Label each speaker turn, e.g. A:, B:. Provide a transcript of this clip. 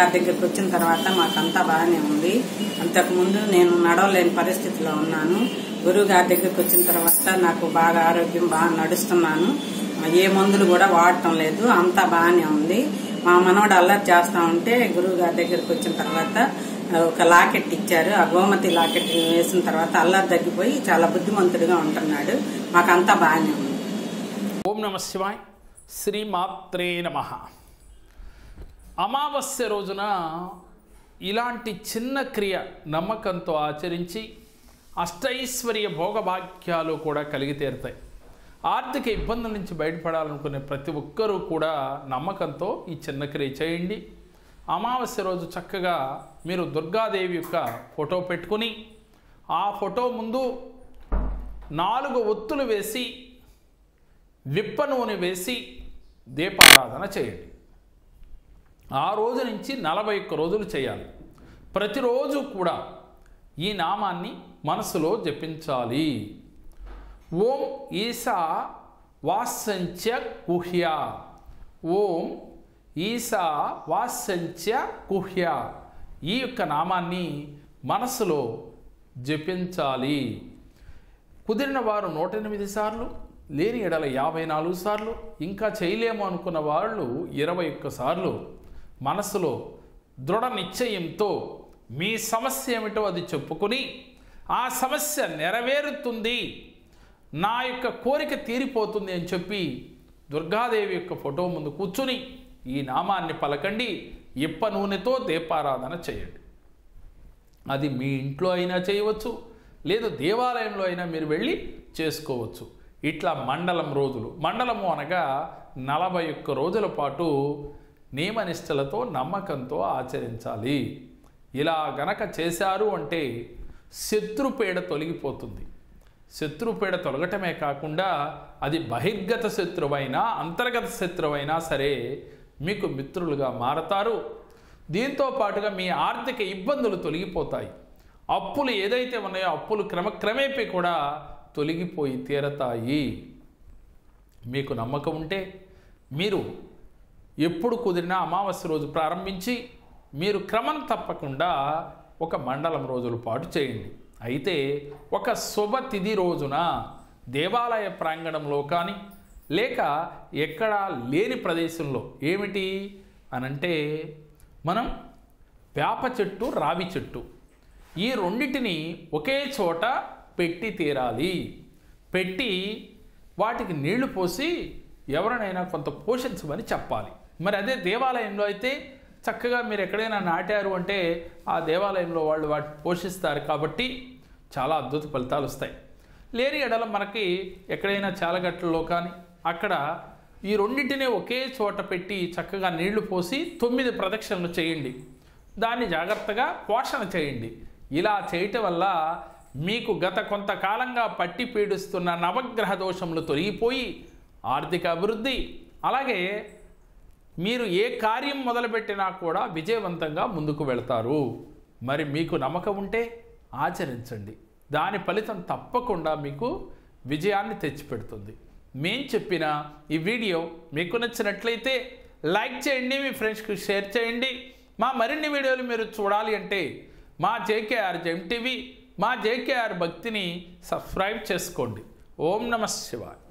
A: గారి దగ్గరికి వచ్చిన తర్వాత మాకంతా బాగానే ఉంది అంతకుముందు నేను నడవలేని పరిస్థితిలో ఉన్నాను గురువు గారి దగ్గరికి వచ్చిన తర్వాత నాకు బాగా ఆరోగ్యం బాగా నడుస్తున్నాను ఏ మందులు కూడా వాడటం లేదు అంతా బాగానే ఉంది మా మనవడు అల్లరి చేస్తా ఉంటే గురువు గారి దగ్గరికి వచ్చిన తర్వాత ఒక లాకెట్ ఇచ్చారు ఆ గోమతి లాకెట్ వేసిన తర్వాత అల్లరి తగ్గిపోయి చాలా బుద్ధిమంతుడిగా ఉంటున్నాడు మాకంతా బాగానే ఉంది
B: ఓం నమ శివాయ్ శ్రీమాత్రే నమ అమావాస్య రోజున ఇలాంటి చిన్న క్రియ నమ్మకంతో ఆచరించి అష్టైశ్వర్య భోగభాగ్యాలు కూడా కలిగి తీరుతాయి ఆర్థిక ఇబ్బందుల నుంచి బయటపడాలనుకునే ప్రతి ఒక్కరూ కూడా నమ్మకంతో ఈ చిన్న క్రియ చేయండి అమావాస్య రోజు చక్కగా మీరు దుర్గాదేవి యొక్క ఫోటో పెట్టుకుని ఆ ఫోటో ముందు నాలుగు ఒత్తులు వేసి విప్ప నూనె వేసి దీపారాధన చేయండి ఆ రోజు నుంచి నలభై ఒక్క రోజులు చేయాలి ప్రతిరోజు కూడా ఈ నామాన్ని మనసులో జపించాలి ఓం ఈశా వాసంచ కుహ్య ఓం ఈశా వాసంచ కుహ్య ఈ యొక్క నామాన్ని మనసులో జపించాలి కుదిరిన వారు నూట ఎనిమిది సార్లు లేని ఎడల యాభై నాలుగు సార్లు ఇంకా చేయలేము అనుకున్న వాళ్ళు ఇరవై ఒక్క సార్లు మనసులో దృఢ నిశ్చయంతో మీ సమస్య ఏమిటో అది చెప్పుకుని ఆ సమస్య నెరవేరుతుంది నా యొక్క కోరిక తీరిపోతుంది అని చెప్పి దుర్గాదేవి యొక్క ఫోటో ముందు కూర్చుని ఈ నామాన్ని పలకండి ఇప్ప నూనెతో దీపారాధన చేయండి అది మీ ఇంట్లో అయినా చేయవచ్చు లేదు దేవాలయంలో అయినా మీరు వెళ్ళి చేసుకోవచ్చు ఇట్లా మండలం రోజులు మండలము అనగా నలభై ఒక్క రోజుల పాటు నియమనిష్టలతో నమ్మకంతో ఆచరించాలి ఇలా గనక చేశారు అంటే శత్రుపీడ తొలగిపోతుంది శత్రుపీడ తొలగటమే కాకుండా అది బహిర్గత శత్రువైనా అంతర్గత శత్రువైనా సరే మీకు మిత్రులుగా మారతారు దీంతో పాటుగా మీ ఆర్థిక ఇబ్బందులు తొలగిపోతాయి అప్పులు ఏదైతే ఉన్నాయో అప్పులు క్రమక్రమేపీ కూడా తొలగిపోయి తీరతాయి మీకు నమ్మకం ఉంటే మీరు ఎప్పుడు కుదిరినా అమావాస్య రోజు ప్రారంభించి మీరు క్రమం తప్పకుండా ఒక మండలం రోజుల పాటు చేయండి అయితే ఒక శుభ తిథి రోజున దేవాలయ ప్రాంగణంలో కానీ లేక ఎక్కడా లేని ప్రదేశంలో ఏమిటి అనంటే మనం వేప చెట్టు రావి చెట్టు ఈ రెండింటిని ఒకే చోట పెట్టి తీరాలి పెట్టి వాటికి నీళ్లు పోసి ఎవరినైనా కొంత పోషించమని చెప్పాలి మరి అదే దేవాలయంలో అయితే చక్కగా మీరు ఎక్కడైనా నాటారు అంటే ఆ దేవాలయంలో వాళ్ళు వాటిని పోషిస్తారు కాబట్టి చాలా అద్భుత ఫలితాలు వస్తాయి లేని ఎడల మనకి ఎక్కడైనా చాలగట్లలో కానీ అక్కడ ఈ రెండింటిని ఒకే చోట పెట్టి చక్కగా నీళ్లు పోసి తొమ్మిది ప్రదక్షిణలు చేయండి దాన్ని జాగ్రత్తగా పోషణ చేయండి ఇలా చేయటం వల్ల మీకు గత కొంతకాలంగా పట్టి పీడిస్తున్న నవగ్రహ దోషములు తొలగిపోయి ఆర్థిక అభివృద్ధి అలాగే మీరు ఏ కార్యం మొదలుపెట్టినా కూడా విజయవంతంగా ముందుకు వెళ్తారు మరి మీకు నమ్మకం ఉంటే ఆచరించండి దాని ఫలితం తప్పకుండా మీకు విజయాన్ని తెచ్చిపెడుతుంది మేం చెప్పిన ఈ వీడియో మీకు నచ్చినట్లయితే లైక్ చేయండి మీ ఫ్రెండ్స్కి షేర్ చేయండి మా మరిన్ని వీడియోలు మీరు చూడాలి అంటే మా జేకేఆర్ జెమ్ టీవీ మా జేకేఆర్ భక్తిని సబ్స్క్రైబ్ చేసుకోండి ఓం నమ శివాయ్